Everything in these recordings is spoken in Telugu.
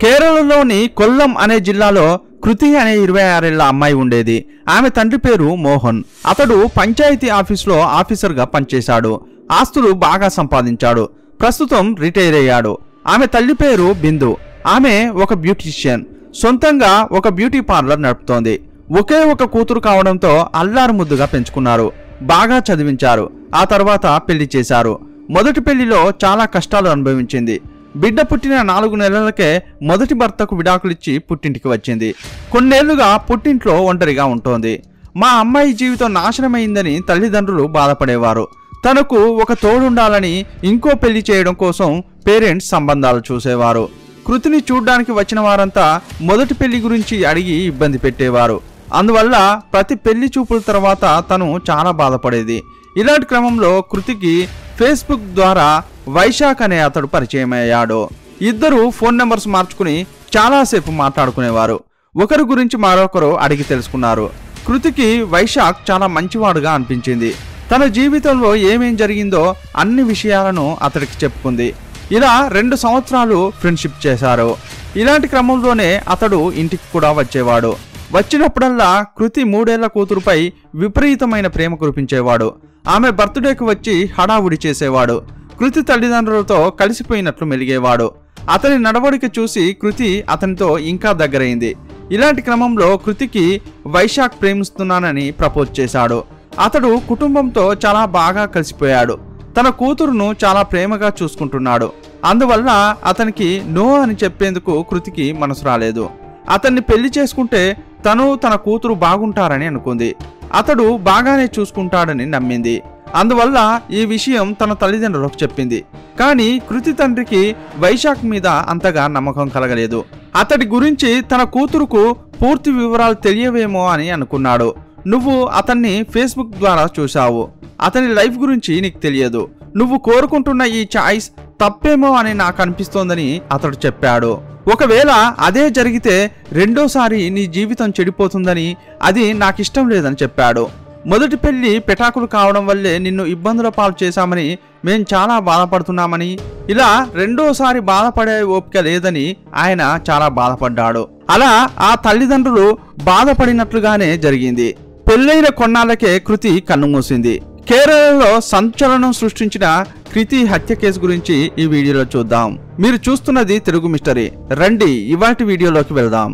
కేరళలోని కొల్లం అనే జిల్లాలో కృతి అనే ఇరవై ఆరేళ్ల అమ్మాయి ఉండేది ఆమె తండ్రి పేరు మోహన్ అతడు పంచాయతీ ఆఫీసులో ఆఫీసర్గా పనిచేశాడు ఆస్తులు బాగా సంపాదించాడు ప్రస్తుతం రిటైర్ అయ్యాడు ఆమె తల్లి పేరు బిందు ఆమె ఒక బ్యూటీషియన్ సొంతంగా ఒక బ్యూటీ పార్లర్ నడుపుతోంది ఒకే ఒక కూతురు కావడంతో అల్లారు ముద్దుగా పెంచుకున్నారు బాగా చదివించారు ఆ తర్వాత పెళ్లి చేశారు మొదటి పెళ్లిలో చాలా కష్టాలు అనుభవించింది బిడ్డ పుట్టిన నాలుగు నెలలకే మొదటి భర్తకు విడాకులిచ్చి పుట్టింటికి వచ్చింది కొన్నేళ్లుగా పుట్టింట్లో ఒంటరిగా ఉంటోంది మా అమ్మాయి జీవితం నాశనమైందని తల్లిదండ్రులు బాధపడేవారు తనకు ఒక తోడుండాలని ఇంకో పెళ్లి చేయడం కోసం పేరెంట్స్ సంబంధాలు చూసేవారు కృతిని చూడ్డానికి వచ్చిన వారంతా మొదటి పెళ్లి గురించి అడిగి ఇబ్బంది పెట్టేవారు అందువల్ల ప్రతి పెళ్లి చూపుల తర్వాత తను చాలా బాధపడేది ఇలాంటి క్రమంలో కృతికి ఫేస్బుక్ ద్వారా వైశాఖ్ అనే అతడు పరిచయం అయ్యాడు ఇద్దరు ఫోన్ నెంబర్స్ మార్చుకుని చాలాసేపు మాట్లాడుకునేవారు ఒకరి గురించి మరొకరు అడిగి తెలుసుకున్నారు కృతికి వైశాఖ్ చాలా మంచివాడుగా అనిపించింది తన జీవితంలో ఏమేం జరిగిందో అన్ని విషయాలను అతడికి చెప్పుకుంది ఇలా రెండు సంవత్సరాలు ఫ్రెండ్షిప్ చేశారు ఇలాంటి క్రమంలోనే అతడు ఇంటికి కూడా వచ్చేవాడు వచ్చినప్పుడల్లా కృతి మూడేళ్ల కూతురుపై విపరీతమైన ప్రేమ కురిపించేవాడు ఆమె బర్త్డేకి వచ్చి హడావుడి చేసేవాడు కృతి తల్లిదండ్రులతో కలిసిపోయినట్లు మెలిగేవాడు అతని నడవడిక చూసి కృతి అతనితో ఇంకా దగ్గరైంది ఇలాంటి క్రమంలో కృతికి వైశాఖ్ ప్రేమిస్తున్నానని ప్రపోజ్ చేశాడు అతడు కుటుంబంతో చాలా బాగా కలిసిపోయాడు తన కూతురును చాలా ప్రేమగా చూసుకుంటున్నాడు అందువల్ల అతనికి నో అని చెప్పేందుకు కృతికి మనసు రాలేదు అతన్ని పెళ్లి చేసుకుంటే తను తన కూతురు బాగుంటారని అనుకుంది అతడు బాగానే చూసుకుంటాడని నమ్మింది అందువల్ల ఈ విషయం తన తల్లిదండ్రులకు చెప్పింది కానీ కృతి తండ్రికి వైశాఖ్ మీద అంతగా నమ్మకం కలగలేదు అతడి గురించి తన కూతురుకు పూర్తి వివరాలు తెలియవేమో అని అనుకున్నాడు నువ్వు అతన్ని ఫేస్బుక్ ద్వారా చూశావు అతని లైఫ్ గురించి నీకు తెలియదు నువ్వు కోరుకుంటున్న ఈ చాయిస్ తప్పేమో అని నాకు అనిపిస్తోందని అతడు చెప్పాడు ఒకవేళ అదే జరిగితే రెండోసారి నీ జీవితం చెడిపోతుందని అది నాకిష్టం లేదని చెప్పాడు మొదటి పెళ్లి పెటాకులు కావడం వల్లే నిన్ను ఇబ్బందుల పాలు చేశామని మేం చాలా బాధపడుతున్నామని ఇలా రెండోసారి బాధపడే ఓపిక లేదని ఆయన చాలా బాధపడ్డాడు అలా ఆ తల్లిదండ్రులు బాధపడినట్లుగానే జరిగింది పెళ్ళైన కొన్నాళ్ళకే కృతి కన్నుమూసింది కేరళలో సంచలనం సృష్టించిన కృతి హత్య కేసు గురించి ఈ వీడియోలో చూద్దాం మీరు చూస్తున్నది తెలుగు మిస్టరీ రండి ఇవాటి వీడియోలోకి వెళ్దాం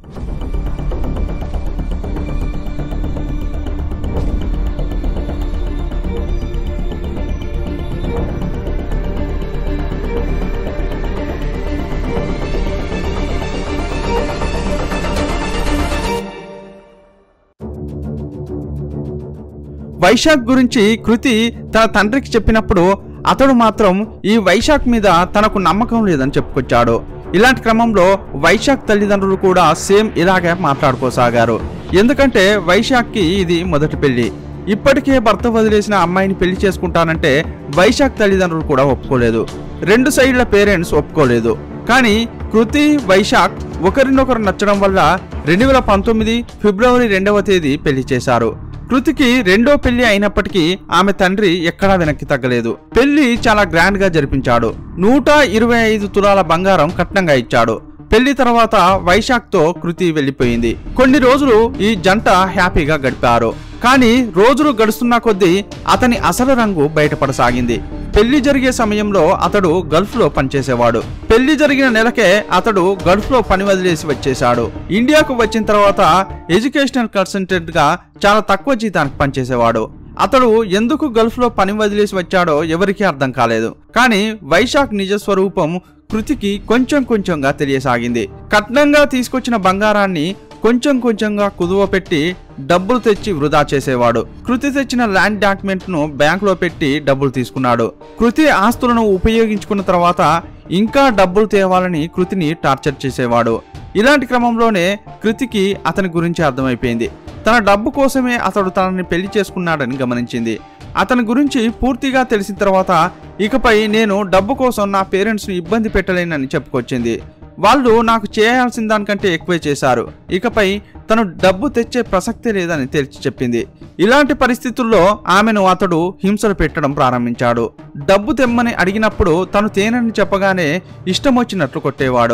వైశాఖ్ గురించి కృతి తన తండ్రికి చెప్పినప్పుడు అతడు మాత్రం ఈ వైశాఖ్ మీద తనకు నమ్మకం లేదని చెప్పుకొచ్చాడు ఇలాంటి క్రమంలో వైశాఖ్ తల్లిదండ్రులు కూడా సేమ్ ఇలాగే మాట్లాడుకోసాగారు ఎందుకంటే వైశాఖ్కి ఇది మొదటి పెళ్లి ఇప్పటికే భర్త వదిలేసిన అమ్మాయిని పెళ్లి చేసుకుంటానంటే వైశాఖ్ తల్లిదండ్రులు కూడా ఒప్పుకోలేదు రెండు సైడ్ల పేరెంట్స్ ఒప్పుకోలేదు కానీ కృతి వైశాఖ్ ఒకరినొకరు నచ్చడం వల్ల రెండు వేల పంతొమ్మిది ఫిబ్రవరి రెండవ తేదీ పెళ్లి చేశారు కృతికి రెండో పెళ్లి అయినప్పటికీ ఆమె తండ్రి ఎక్కడా వెనక్కి తగ్గలేదు పెళ్లి చాలా గ్రాండ్ గా జరిపించాడు నూట ఇరవై ఐదు తులాల బంగారం కట్నంగా ఇచ్చాడు పెళ్లి తర్వాత వైశాఖ్ తో కృతి వెళ్లిపోయింది కొన్ని రోజులు ఈ జంట హ్యాపీగా గడిపారు కానీ రోజులు గడుస్తున్న కొద్దీ అతని అసలు రంగు బయటపడసాగింది పెళ్లి జరిగే సమయంలో అతడు గల్ఫ్ లో పనిచేసేవాడు పెళ్లి జరిగిన నెలకే అతడు గల్ఫ్ లో పని వదిలేసి వచ్చేశాడు ఇండియాకు వచ్చిన తర్వాత ఎడ్యుకేషనల్ కన్సల్టెంట్ గా చాలా తక్కువ జీతానికి పనిచేసేవాడు అతడు ఎందుకు గల్ఫ్ లో పని వదిలేసి వచ్చాడో ఎవరికీ అర్థం కాలేదు కానీ వైశాఖ్ నిజ స్వరూపం కృతికి కొంచెం కొంచెంగా తెలియసాగింది కట్నంగా తీసుకొచ్చిన బంగారాన్ని కొంచెం కొంచెంగా కుదువ పెట్టి డబ్బులు తెచ్చి వృధా చేసేవాడు కృతి తెచ్చిన ల్యాండ్ డాక్యుమెంట్ ను బ్యాంకులో పెట్టి డబ్బులు తీసుకున్నాడు కృతి ఆస్తులను ఉపయోగించుకున్న తర్వాత ఇంకా డబ్బులు తేవాలని కృతిని టార్చర్ చేసేవాడు ఇలాంటి క్రమంలోనే కృతికి అతని గురించి అర్థమైపోయింది తన డబ్బు కోసమే అతడు తనని పెళ్లి చేసుకున్నాడని గమనించింది అతని గురించి పూర్తిగా తెలిసిన తర్వాత ఇకపై నేను డబ్బు కోసం నా పేరెంట్స్ని ఇబ్బంది పెట్టలేనని చెప్పుకొచ్చింది వాళ్ళు నాకు చేయాల్సిన దానికంటే ఎక్కువే చేశారు ఇకపై తను డబ్బు తెచ్చే ప్రసక్తే లేదని తేల్చి చెప్పింది ఇలాంటి పరిస్థితుల్లో ఆమెను అతడు హింసలు పెట్టడం ప్రారంభించాడు డబ్బు తెమ్మని అడిగినప్పుడు తను తేనని చెప్పగానే ఇష్టం వచ్చినట్లు కొట్టేవాడు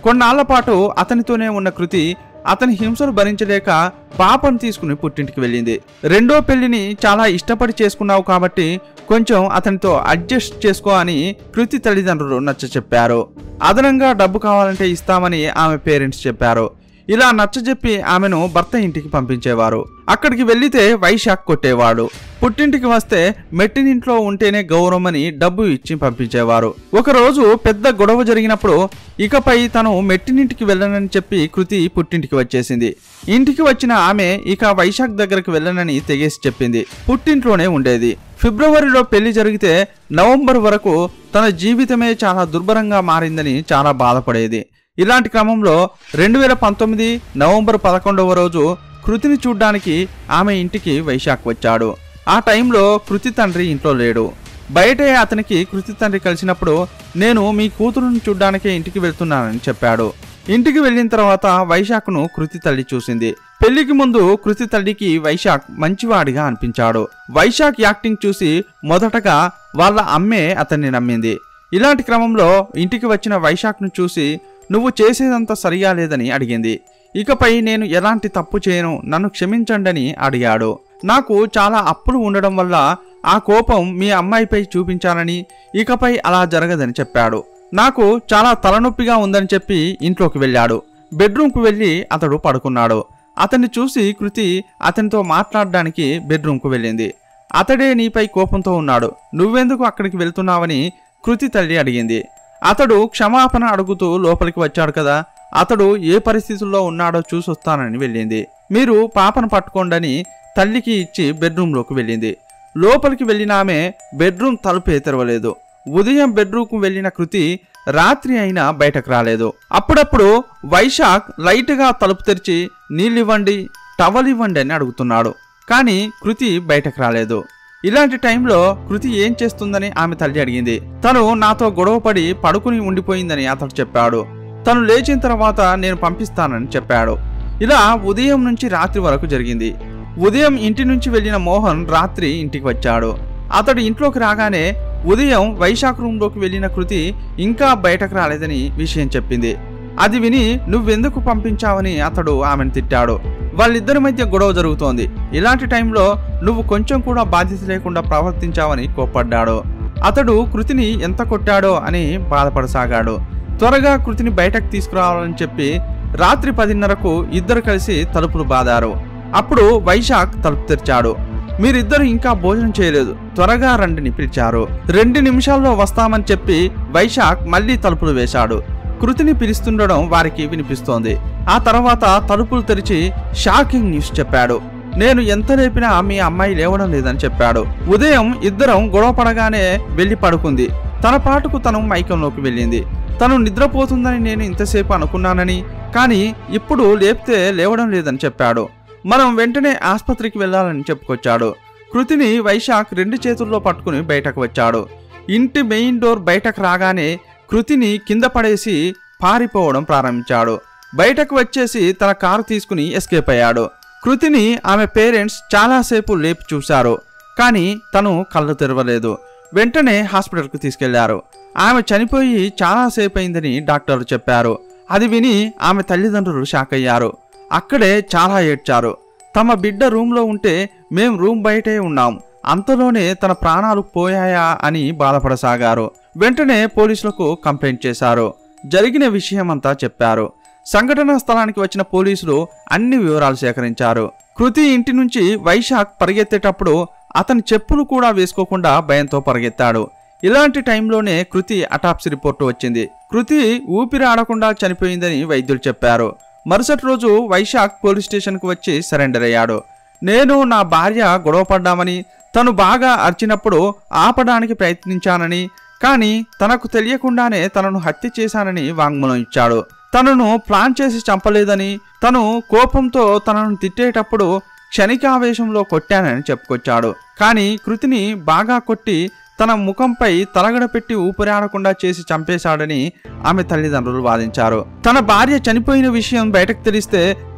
కొన్నాళ్ల పాటు అతనితోనే ఉన్న కృతి అతని హింసలు భరించలేక పాపను తీసుకుని పుట్టింటికి వెళ్ళింది రెండో పెళ్లిని చాలా ఇష్టపడి చేసుకున్నావు కాబట్టి కొంచెం అతనితో అడ్జస్ట్ చేసుకో అని కృతి తల్లిదండ్రులు నచ్చ చెప్పారు అదనంగా డబ్బు కావాలంటే ఇస్తామని ఆమె పేరెంట్స్ చెప్పారు ఇలా నచ్చజెప్పి ఆమెను భర్త ఇంటికి పంపించేవారు అక్కడికి వెళ్లితే వైశాఖ్ కొట్టేవాడు పుట్టింటికి వస్తే మెట్టినింట్లో ఉంటేనే గౌరవమని డబ్బు ఇచ్చి పంపించేవారు ఒకరోజు పెద్ద గొడవ జరిగినప్పుడు ఇకపై తను మెట్టినింటికి వెళ్ళనని చెప్పి కృతి పుట్టింటికి వచ్చేసింది ఇంటికి వచ్చిన ఆమె ఇక వైశాఖ్ దగ్గరకు వెళ్ళనని తెగేసి చెప్పింది పుట్టింట్లోనే ఉండేది ఫిబ్రవరిలో పెళ్లి జరిగితే నవంబర్ వరకు తన జీవితమే చాలా దుర్భరంగా మారిందని చాలా బాధపడేది ఇలాంటి క్రమంలో రెండు వేల పంతొమ్మిది నవంబర్ పదకొండవ రోజు కృతిని చూడ్డానికి ఆమె ఇంటికి వైశాఖ్ వచ్చాడు ఆ టైంలో కృతి తండ్రి ఇంట్లో లేడు బయటే అతనికి కృతి తండ్రి కలిసినప్పుడు నేను మీ కూతురుని చూడ్డానికే ఇంటికి వెళ్తున్నానని చెప్పాడు ఇంటికి వెళ్ళిన తర్వాత వైశాఖ్ను కృతి తల్లి చూసింది పెళ్లికి ముందు కృతి తల్లికి వైశాఖ్ మంచివాడిగా అనిపించాడు వైశాఖ్ యాక్టింగ్ చూసి మొదటగా వాళ్ళ అమ్మే అతన్ని నమ్మింది ఇలాంటి క్రమంలో ఇంటికి వచ్చిన వైశాఖ్ను చూసి నువ్వు చేసేదంతా సరిగా లేదని అడిగింది ఇకపై నేను ఎలాంటి తప్పు చేయను నన్ను క్షమించండని అడిగాడు నాకు చాలా అప్పులు ఉండడం వల్ల ఆ కోపం మీ అమ్మాయిపై చూపించానని ఇకపై అలా జరగదని చెప్పాడు నాకు చాలా తలనొప్పిగా ఉందని చెప్పి ఇంట్లోకి వెళ్ళాడు బెడ్రూమ్కు వెళ్ళి అతడు పడుకున్నాడు అతన్ని చూసి కృతి అతనితో మాట్లాడడానికి బెడ్రూమ్కు వెళ్ళింది అతడే నీపై కోపంతో ఉన్నాడు నువ్వెందుకు అక్కడికి వెళ్తున్నావని కృతి తల్లి అడిగింది అతడు క్షమాపణ అడుగుతూ లోపలికి వచ్చాడు కదా అతడు ఏ పరిస్థితుల్లో ఉన్నాడో చూసొస్తానని వెళ్ళింది మీరు పాపను పట్టుకోండని తల్లికి ఇచ్చి బెడ్రూమ్లోకి వెళ్ళింది లోపలికి వెళ్ళిన ఆమె బెడ్రూమ్ తలుపే తెరవలేదు ఉదయం బెడ్రూమ్కు వెళ్ళిన కృతి రాత్రి అయినా బయటకు రాలేదు అప్పుడప్పుడు వైశాఖ్ లైట్గా తలుపు తెరిచి నీళ్ళివ్వండి టవల్ ఇవ్వండి అని అడుగుతున్నాడు కానీ కృతి బయటకు రాలేదు ఇలాంటి టైంలో కృతి ఏం చేస్తుందని ఆమె తల్లి అడిగింది తను నాతో గొడవపడి పడుకుని ఉండిపోయిందని అతడు చెప్పాడు తను లేచిన తర్వాత నేను పంపిస్తానని చెప్పాడు ఇలా ఉదయం నుంచి రాత్రి వరకు జరిగింది ఉదయం ఇంటి నుంచి వెళ్ళిన మోహన్ రాత్రి ఇంటికి వచ్చాడు అతడు ఇంట్లోకి రాగానే ఉదయం వైశాఖ రూమ్లోకి వెళ్ళిన కృతి ఇంకా బయటకు రాలేదని విషయం చెప్పింది అది విని నువ్వెందుకు పంపించావని అతడు ఆమెను తిట్టాడు వాళ్ళిద్దరి మధ్య గొడవ జరుగుతోంది ఇలాంటి టైంలో నువ్వు కొంచెం కూడా బాధ్యత లేకుండా ప్రవర్తించావని కోప్పడ్డాడు అతడు కృతిని ఎంత కొట్టాడో అని బాధపడసాగాడు త్వరగా కృతిని బయటకు తీసుకురావాలని చెప్పి రాత్రి పదిన్నరకు ఇద్దరు కలిసి తలుపులు బాదారు అప్పుడు వైశాఖ్ తలుపు తెరిచాడు మీరిద్దరు ఇంకా భోజనం చేయలేదు త్వరగా రండిని పిలిచారు రెండు నిమిషాల్లో వస్తామని చెప్పి వైశాఖ్ మళ్ళీ తలుపులు వేశాడు కృతిని పిలుస్తుండడం వారికి వినిపిస్తోంది ఆ తర్వాత తలుపులు తెరిచి షాకింగ్ న్యూస్ చెప్పాడు నేను ఎంత లేపినా మీ అమ్మాయి లేవడం లేదని చెప్పాడు ఉదయం ఇద్దరం గొడవ పడగానే వెళ్లి పడుకుంది తన పాటుకు తను మైకంలోకి వెళ్ళింది తను నిద్రపోతుందని నేను ఇంతసేపు అనుకున్నానని కానీ ఇప్పుడు లేపితే లేవడం లేదని చెప్పాడు మనం వెంటనే ఆసుపత్రికి వెళ్ళాలని చెప్పుకొచ్చాడు కృతిని వైశాఖ్ రెండు చేతుల్లో పట్టుకుని బయటకు వచ్చాడు ఇంటి మెయిన్ డోర్ బయటకు రాగానే కృతిని కింద పడేసి పారిపోవడం ప్రారంభించాడు బయటకు వచ్చేసి తన కారు తీసుకుని ఎస్కేప్ అయ్యాడు కృతిని ఆమె పేరెంట్స్ చాలాసేపు లేపి చూశారు కానీ తను కళ్ళు తెరవలేదు వెంటనే హాస్పిటల్కు తీసుకెళ్లారు ఆమె చనిపోయి చాలాసేపు అయిందని డాక్టర్లు చెప్పారు అది విని ఆమె తల్లిదండ్రులు షాక్ అయ్యారు అక్కడే చాలా ఏడ్చారు తమ బిడ్డ రూమ్లో ఉంటే మేం రూమ్ బయటే ఉన్నాం అంతలోనే తన ప్రాణాలు పోయాయా అని బాధపడసాగారు వెంటనే పోలీసులకు కంప్లైంట్ చేశారు జరిగిన విషయమంతా చెప్పారు సంఘటనా స్థలానికి వచ్చిన పోలీసులు అన్ని వివరాలు సేకరించారు కృతి ఇంటి నుంచి వైశాఖ్ పరిగెత్తేటప్పుడు అతని చెప్పులు కూడా వేసుకోకుండా భయంతో పరిగెత్తాడు ఇలాంటి టైంలోనే కృతి అటాప్సీ రిపోర్టు వచ్చింది కృతి ఊపిరి ఆడకుండా చనిపోయిందని వైద్యులు చెప్పారు మరుసటి రోజు వైశాఖ్ పోలీస్ స్టేషన్కు వచ్చి సరెండర్ అయ్యాడు నేను నా భార్య గొడవపడ్డామని తను బాగా అరిచినప్పుడు ఆపడానికి ప్రయత్నించానని కానీ తనకు తెలియకుండానే తనను హత్య చేశానని వాంగ్మూలం ఇచ్చాడు తనను ప్లాన్ చేసి చంపలేదని తను కోపంతో తనను తిట్టేటప్పుడు క్షణికావేశంలో కొట్టానని చెప్పుకొచ్చాడు కానీ కృతిని బాగా కొట్టి తన ముఖంపై తలగడ పెట్టి ఊపిరాడకుండా చేసి చంపేశాడని ఆమె తల్లిదండ్రులు వాదించారు తన భార్య చనిపోయిన విషయం బయటకు తెలిస్తే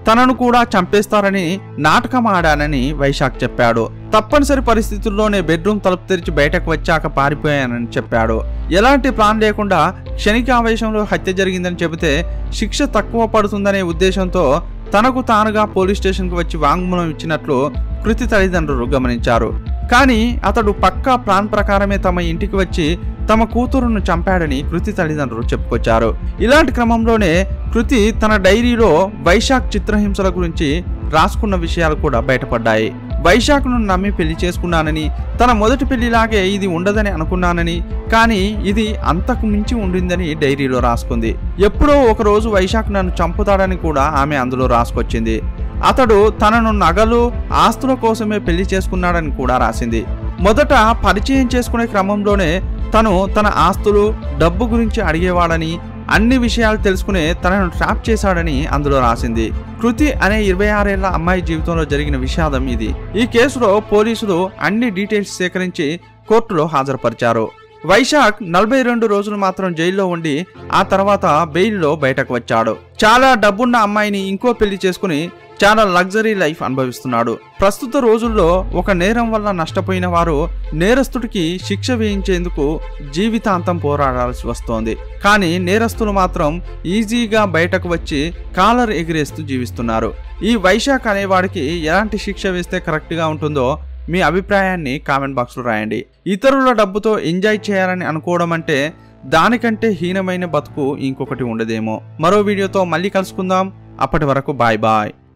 తనను కూడా చంపేస్తారని నాటకం ఆడానని వైశాఖ్ చెప్పాడు తప్పనిసరి పరిస్థితుల్లోనే బెడ్రూమ్ తలుపు తెరిచి బయటకు వచ్చాక పారిపోయానని చెప్పాడు ఎలాంటి ప్లాన్ లేకుండా క్షణిక ఆవేశంలో హత్య జరిగిందని చెబితే శిక్ష తక్కువ పడుతుందనే ఉద్దేశంతో తనకు తానుగా పోలీస్ స్టేషన్కు వచ్చి వాంగ్మూలం ఇచ్చినట్లు కృతి తల్లిదండ్రులు గమనించారు కానీ అతడు పక్కా ప్లాన్ ప్రకారమే తమ ఇంటికి వచ్చి తమ కూతురును చంపాడని కృతి తల్లిదండ్రులు చెప్పుకొచ్చారు ఇలాంటి క్రమంలోనే కృతి తన డైరీలో వైశాఖ్ చిత్రహింసల గురించి రాసుకున్న విషయాలు కూడా బయటపడ్డాయి వైశాఖ్ను నమ్మి పెళ్లి చేసుకున్నానని తన మొదటి పెళ్లిలాగే ఇది ఉండదని అనుకున్నానని కానీ ఇది అంతకు మించి ఉండిందని డైరీలో రాసుకుంది ఎప్పుడో ఒక రోజు వైశాఖ్ నన్ను చంపుతాడని కూడా ఆమె అందులో రాసుకొచ్చింది అతడు తనను నగలు ఆస్తుల కోసమే పెళ్లి చేసుకున్నాడని కూడా రాసింది మొదట పరిచయం చేసుకునే క్రమంలోనే తను తన ఆస్తులు డబ్బు గురించి అడిగేవాడని అన్ని విషయాలు తెలుసుకునే తనను ట్రాప్ చేశాడని అందులో రాసింది కృతి అనే ఇరవై ఆరేళ్ల అమ్మాయి జీవితంలో జరిగిన విషాదం ఇది ఈ కేసులో పోలీసులు అన్ని డీటెయిల్స్ సేకరించి కోర్టులో హాజరుపరిచారు వైశాఖ్ నలభై రెండు రోజులు మాత్రం జైల్లో ఉండి ఆ తర్వాత బెయిల్లో బయటకు వచ్చాడు చాలా డబ్బున్న అమ్మాయిని ఇంకో పెళ్లి చేసుకుని చాలా లగ్జరీ లైఫ్ అనుభవిస్తున్నాడు ప్రస్తుత రోజుల్లో ఒక నేరం వల్ల నష్టపోయిన వారు నేరస్తుడికి శిక్ష వేయించేందుకు జీవితాంతం పోరాడాల్సి వస్తోంది కానీ నేరస్తులు మాత్రం ఈజీగా బయటకు వచ్చి కాలర్ ఎగిరేస్తూ జీవిస్తున్నారు ఈ వైశాఖ్ అనేవాడికి ఎలాంటి శిక్ష వేస్తే కరెక్ట్గా ఉంటుందో మీ అభిప్రాయాన్ని కామెంట్ బాక్స్లో రాయండి ఇతరుల డబ్బుతో ఎంజాయ్ చేయాలని అనుకోవడం అంటే దానికంటే హీనమైన బతుకు ఇంకొకటి ఉండదేమో మరో వీడియోతో మళ్ళీ కలుసుకుందాం అప్పటి వరకు బాయ్ బాయ్